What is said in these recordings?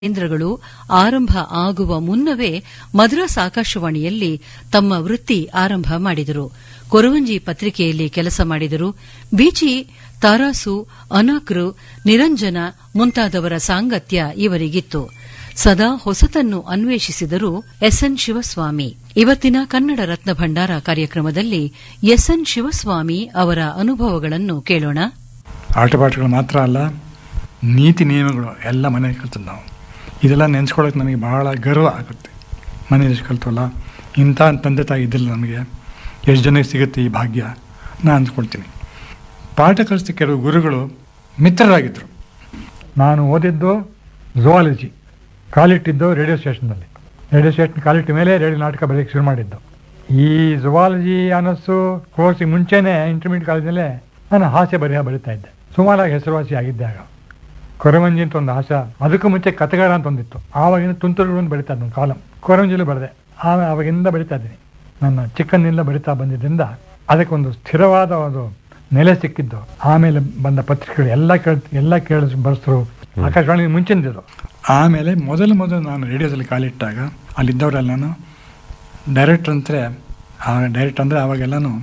ಕೇಂದ್ರಗಳು ಆರಂಭ ಆಗುವ ಮುನ್ನವೇ ಮದ್ರಾಸ್ ಆಕಾಶವಾಣಿಯಲ್ಲಿ ತಮ್ಮ ವೃತ್ತಿ ಆರಂಭ ಮಾಡಿದರು ಕೊರವಂಜಿ ಪತ್ರಿಕೆಯಲ್ಲಿ ಕೆಲಸ ಮಾಡಿದರು ಬೀಚಿ ತಾರಾಸು ಅನಾಕ್ರು ನಿರಂಜನ ಮುಂತಾದವರ ಸಾಂಗತ್ಯ ಇವರಿಗಿತ್ತು ಸದಾ ಹೊಸತನ್ನು ಅನ್ವೇಷಿಸಿದರು ಎಸ್ಎನ್ ಶಿವಸ್ವಾಮಿ ಇವತ್ತಿನ ಕನ್ನಡ ರತ್ನ ಭಂಡಾರ ಕಾರ್ಯಕ್ರಮದಲ್ಲಿ ಎಸ್ಎನ್ ಶಿವಸ್ವಾಮಿ ಅವರ ಅನುಭವಗಳನ್ನು ಕೇಳೋಣ ಆಟಪಾಠಗಳು ಮಾತ್ರ ಅಲ್ಲ ನೀತಿ ನಿಯಮಗಳು ಎಲ್ಲ ಮನೆಯಲ್ಲಿ ಕಲ್ತದ್ದು ನಾವು ಇದೆಲ್ಲ ನೆನೆಸ್ಕೊಳ್ಳೋಕೆ ನನಗೆ ಭಾಳ ಗರ್ವ ಆಗುತ್ತೆ ಮನೆಯಲ್ಲಿ ಕಲ್ತವಲ್ಲ ಇಂಥ ತಂದೆ ತಾಯಿ ಇದ್ದಿಲ್ಲ ನಮಗೆ ಎಷ್ಟು ಜನಕ್ಕೆ ಸಿಗುತ್ತೆ ಈ ಭಾಗ್ಯ ನಾನು ಅಂದ್ಕೊಳ್ತೀನಿ ಪಾಠ ಕಲಿಸಿದ ಕೆಲವು ಗುರುಗಳು ಮಿತ್ರರಾಗಿದ್ದರು ನಾನು ಓದಿದ್ದು ಝುವಾಲಜಿ ಕಾಲಿಟ್ಟಿದ್ದು ರೇಡಿಯೋ ಸ್ಟೇಷನ್ನಲ್ಲಿ ರೇಡಿಯೋ ಸ್ಟೇಷನ್ ಕಾಲಿಟ್ಟ ಮೇಲೆ ರೇಡಿಯೋ ನಾಟಕ ಬರೆಯೋಕ್ಕೆ ಶುರು ಮಾಡಿದ್ದು ಈ ಝುವಾಲಜಿ ಅನ್ನಿಸು ಕೋರ್ಸಿಗೆ ಮುಂಚೆನೇ ಇಂಟರ್ಮೀಡಿಯಟ್ ಕಾಲೇಜಲ್ಲೇ ನಾನು ಹಾಸ್ಯ ಬರೆಯ ಬರಿತಾ ಇದ್ದೆ ಸುಮಾರಾಗಿ ಹೆಸರುವಾಸಿ ಆಗಿದ್ದೆ ಆಗ ಕೊರವಂಜಿ ಅಂತ ಒಂದು ಆಶ ಅದಕ್ಕೂ ಮುಂಚೆ ಕಥೆಗಾರ ಅಂತ ಒಂದಿತ್ತು ಆವಾಗಿನ ತುಂತುರುಗಳನ್ನು ಬರಿತಾ ಇದ್ದೆ ಕಾಲಂ ಕೊರವಂಜಿಲು ಬರೆದೆ ಆಮೇಲೆ ಆವಾಗಿಂದ ಬರಿತಾ ಇದ್ದೀನಿ ನನ್ನ ಚಿಕ್ಕಂದಿನಿಂದ ಬರಿತಾ ಬಂದಿದ್ದರಿಂದ ಅದಕ್ಕೊಂದು ಸ್ಥಿರವಾದ ಒಂದು ನೆಲೆ ಸಿಕ್ಕಿದ್ದು ಆಮೇಲೆ ಬಂದ ಪತ್ರಿಕೆಗಳು ಎಲ್ಲ ಕೇಳ ಎಲ್ಲ ಕೇಳ ಬರೆಸರು ಆಕಾಶವಾಣಿ ಮುಂಚಿನದಿದ್ರು ಆಮೇಲೆ ಮೊದಲು ಮೊದಲು ನಾನು ರೇಡಿಯೋದಲ್ಲಿ ಕಾಲಿಟ್ಟಾಗ ಅಲ್ಲಿದ್ದವರೆಲ್ಲನೂ ಡೈರೆಕ್ಟ್ರ್ ಅಂದರೆ ಆ ಡೈರೆಕ್ಟ್ ಅಂದರೆ ಆವಾಗೆಲ್ಲನೂ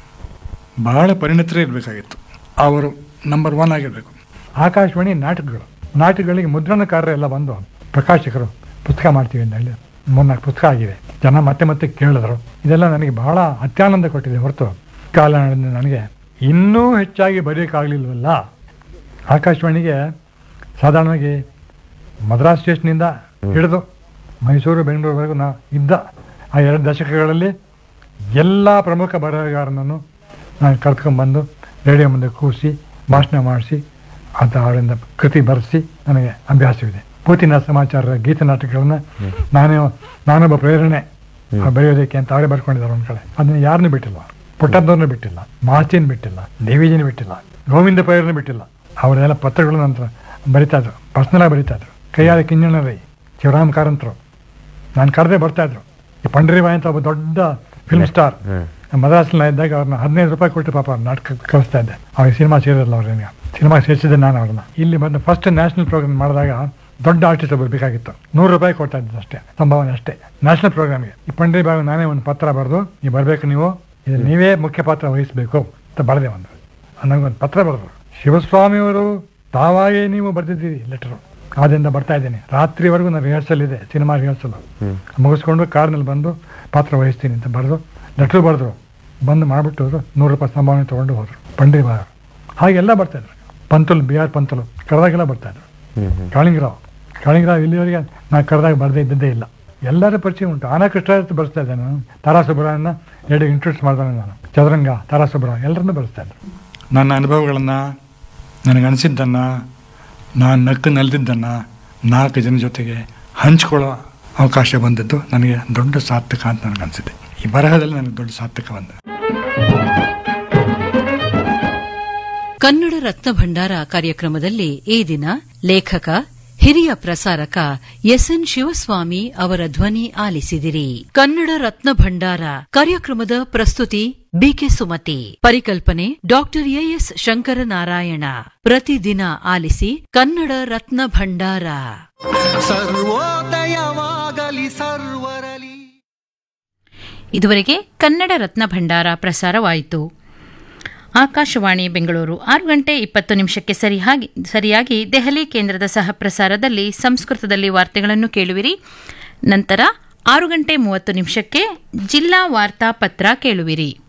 ಬಹಳ ಪರಿಣಿತರೇ ಇರಬೇಕಾಗಿತ್ತು ಅವರು ನಂಬರ್ ಒನ್ ಆಗಿರಬೇಕು ಆಕಾಶವಾಣಿ ನಾಟಕಗಳು ನಾಟಕಗಳಿಗೆ ಮುದ್ರಣಕಾರರೆಲ್ಲ ಬಂದು ಪ್ರಕಾಶಕರು ಪುಸ್ತಕ ಮಾಡ್ತೀವಿ ಅಂತ ಹೇಳಿ ಮೂರ್ನಾಲ್ಕು ಪುಸ್ತಕ ಆಗಿವೆ ಜನ ಮತ್ತೆ ಮತ್ತೆ ಕೇಳಿದ್ರು ಇದೆಲ್ಲ ನನಗೆ ಬಹಳ ಅತ್ಯಾನಂದ ಕೊಟ್ಟಿದೆ ಹೊರತು ಕಾಲ ನನಗೆ ಇನ್ನೂ ಹೆಚ್ಚಾಗಿ ಬರೆಯೋಕ್ಕಾಗಲಿಲ್ವಲ್ಲ ಆಕಾಶವಾಣಿಗೆ ಸಾಧಾರಣವಾಗಿ ಮದ್ರಾಸ್ ಸ್ಟೇಷನಿಂದ ಹಿಡಿದು ಮೈಸೂರು ಬೆಂಗಳೂರುವರೆಗೂ ನಾ ಇದ್ದ ಆ ಎರಡು ದಶಕಗಳಲ್ಲಿ ಎಲ್ಲ ಪ್ರಮುಖ ಬರಹಗಾರನನ್ನು ನಾನು ಕರ್ಕೊಂಡ್ಬಂದು ರೇಡಿಯೋ ಮುಂದೆ ಕೂರಿಸಿ ಭಾಷಣ ಮಾಡಿಸಿ ಅದು ಅವರಿಂದ ಕೃತಿ ಬರೆಸಿ ನನಗೆ ಅಭ್ಯಾಸವಿದೆ ಪೂತಿನ ಸಮಾಚಾರ ಗೀತ ನಾಟಕಗಳನ್ನ ನಾನೇ ನಾನೊಬ್ಬ ಪ್ರೇರಣೆ ಬರೆಯೋದಕ್ಕೆ ಅಂತ ಅವರೇ ಬರ್ಕೊಂಡಿದ್ದಾರೆ ಒಂದು ಕಡೆ ಅದನ್ನ ಯಾರನ್ನೂ ಬಿಟ್ಟಿಲ್ಲ ಪುಟ್ಟದ್ದವ್ರನ್ನೂ ಬಿಟ್ಟಿಲ್ಲ ಮಾಸ್ತಿನ ಬಿಟ್ಟಿಲ್ಲ ದೇವಿಜಿನ ಬಿಟ್ಟಿಲ್ಲ ಗೋವಿಂದ ಪೈರನ್ನು ಬಿಟ್ಟಿಲ್ಲ ಅವರೆಲ್ಲ ಪತ್ರಗಳು ನಂತರ ಬರಿತಾ ಇದ್ರು ಪರ್ಸ್ನಲಾಗಿ ಬರಿತಾ ಇದ್ರು ಕೈಯಾದ ಕಿಂಜಣ ರೈ ಶಿವರಾಮ್ ಕಾರಂತರು ನಾನು ಕರೆದೇ ಬರ್ತಾ ಇದ್ರು ಈ ಪಂಡರಿಬಾಯಿ ಅಂತ ಒಬ್ಬ ದೊಡ್ಡ ಫಿಲ್ಮ್ ಸ್ಟಾರ್ ಮದ್ರಾಸ್ನಲ್ಲಿ ಇದ್ದಾಗ ಅವ್ರನ್ನ ಹದಿನೈದು ರೂಪಾಯಿ ಕೊಟ್ಟು ಪಾಪ ನಾಟಕ ಕಳಿಸ್ತಾ ಇದ್ದೆ ಅವ್ರಿಗೆ ಸಿನಿಮಾ ಸೇರಿರಲ್ಲ ಅವ್ರನ್ನ ಸಿನಿಮಾ ಸೇರಿಸಿದ್ದೆ ನಾನು ಅವ್ರನ್ನ ಇಲ್ಲಿ ಬಂದು ಫಸ್ಟ್ ನ್ಯಾಷನಲ್ ಪ್ರೋಗ್ರಾಮ್ ಮಾಡಿದಾಗ ದೊಡ್ಡ ಆರ್ಟಿಸ್ಟ್ ಬರಬೇಕಾಗಿತ್ತು ನೂರು ರೂಪಾಯಿ ಕೊಡ್ತಾ ಇದ್ದು ಅಷ್ಟೇ ಸಂಭಾವನೆ ಅಷ್ಟೇ ನ್ಯಾಷನಲ್ ಪ್ರೋಗ್ರಾಮ್ಗೆ ಈ ಪಂಡ್ರಿ ಬಾಬು ನಾನೇ ಒಂದು ಪತ್ರ ಬರೆದು ನೀವು ಬರಬೇಕು ನೀವು ಇದು ನೀವೇ ಮುಖ್ಯ ಪಾತ್ರ ವಹಿಸಬೇಕು ಅಂತ ಬರೆದೆ ಒಂದು ನನಗೊಂದು ಪತ್ರ ಬರೆದ್ರು ಶಿವಸ್ವಾಮಿಯವರು ತಾವಾಗೇ ನೀವು ಬರೆದಿದ್ದೀರಿ ಲೆಟರು ಆದ್ದರಿಂದ ಬರ್ತಾ ಇದ್ದೀನಿ ರಾತ್ರಿವರೆಗೂ ನಾನು ರಿಹರ್ಸಲ್ ಇದೆ ಸಿನಿಮಾ ರಿಹರ್ಸಲ್ ಮುಗಿಸ್ಕೊಂಡು ಕಾರ್ನಲ್ಲಿ ಬಂದು ಪಾತ್ರ ವಹಿಸ್ತೀನಿ ಅಂತ ಬರೆದು ಲೆಟ್ರು ಬರೆದ್ರು ಬಂದು ಮಾಡಿಬಿಟ್ಟು ಹೋದ್ರು ನೂರು ರೂಪಾಯಿ ಸಂಭಾವನೆ ತೊಗೊಂಡು ಹೋದ್ರು ಪಂಡ್ರಿ ಬಾಗ ಹಾಗೆಲ್ಲ ಬರ್ತಾಯಿದ್ರು ಪಂತಲು ಬಿ ಆರ್ ಪಂತಲು ಕರೆದಾಗೆಲ್ಲ ಬರ್ತಾಯಿದ್ರು ಕಾಳಿಂಗರಾವ್ ಕಾಳಿಂಗರಾವ್ ಇಲ್ಲಿವರೆಗೆ ನಾನು ಕರೆದಾಗ ಬರದೇ ಇದ್ದದ್ದೇ ಇಲ್ಲ ಎಲ್ಲರ ಪರಿಚಯ ಉಂಟು ಆನಾ ಕೃಷ್ಣ ಬರೆಸ್ತಾ ಇದ್ದೆ ನಾನು ತಾರಾ ಸುಬ್ರಹ್ಮಣ್ಯನ ಎರಡು ಇಂಟ್ರೊಡ್ಯೂಸ್ ಮಾಡ್ತಾನೆ ನಾನು ಚದುರಂಗ ತಾರಾ ಸುಬ್ರಹ್ಮಣ್ಯ ಎಲ್ಲರನ್ನೂ ಬರೆಸ್ತಾ ಇದ್ರು ನನ್ನ ಅನುಭವಗಳನ್ನು ನನಗನ್ಸಿದ್ದನ್ನು ನಾನು ನಕ್ಕು ನಲಿದಿದ್ದನ್ನು ನಾಲ್ಕು ಜನ ಜೊತೆಗೆ ಹಂಚ್ಕೊಳ್ಳೋ ಅವಕಾಶ ಬಂದದ್ದು ನನಗೆ ದೊಡ್ಡ ಸಾರ್ಥಕ ಅಂತ ನನಗನ್ಸಿದೆ ಈ ಬರಹದಲ್ಲಿ ನನಗೆ ದೊಡ್ಡ ಸಾರ್ಥಕ ಬಂದ ಕನ್ನಡ ರತ್ನ ಭಂಡಾರ ಕಾರ್ಯಕ್ರಮದಲ್ಲಿ ಈ ದಿನ ಲೇಖಕ ಹಿರಿಯ ಪ್ರಸಾರಕ ಎಸ್ಎನ್ ಶಿವಸ್ವಾಮಿ ಅವರ ಧ್ವನಿ ಆಲಿಸಿದಿರಿ ಕನ್ನಡ ರತ್ನ ಭಂಡಾರ ಕಾರ್ಯಕ್ರಮದ ಪ್ರಸ್ತುತಿ ಬಿಕೆ ಸುಮತಿ ಪರಿಕಲ್ಪನೆ ಡಾಕ್ಟರ್ ಎಎಸ್ ಶಂಕರನಾರಾಯಣ ಪ್ರತಿದಿನ ಆಲಿಸಿ ಕನ್ನಡ ರತ್ನ ಭಂಡಾರ ಸರ್ವೋದಯವಾಗಲಿ ಸರ್ವರಲಿ ಇದುವರೆಗೆ ಕನ್ನಡ ರತ್ನ ಭಂಡಾರ ಪ್ರಸಾರವಾಯಿತು ಆಕಾಶವಾಣಿ ಬೆಂಗಳೂರು ಆರು ಗಂಟೆ ಇಪ್ಪತ್ತು ನಿಮಿಷಕ್ಕೆ ಸರಿಯಾಗಿ ಸರಿಯಾಗಿ ದೆಹಲಿ ಕೇಂದ್ರದ ಸಹ ಪ್ರಸಾರದಲ್ಲಿ ಸಂಸ್ಕೃತದಲ್ಲಿ ವಾರ್ತೆಗಳನ್ನು ಕೇಳುವಿರಿ ನಂತರ ಆರು ಗಂಟೆ ಮೂವತ್ತು ನಿಮಿಷಕ್ಕೆ ಜಿಲ್ಲಾ ವಾರ್ತಾ ಪತ್ರ ಕೇಳುವಿರಿ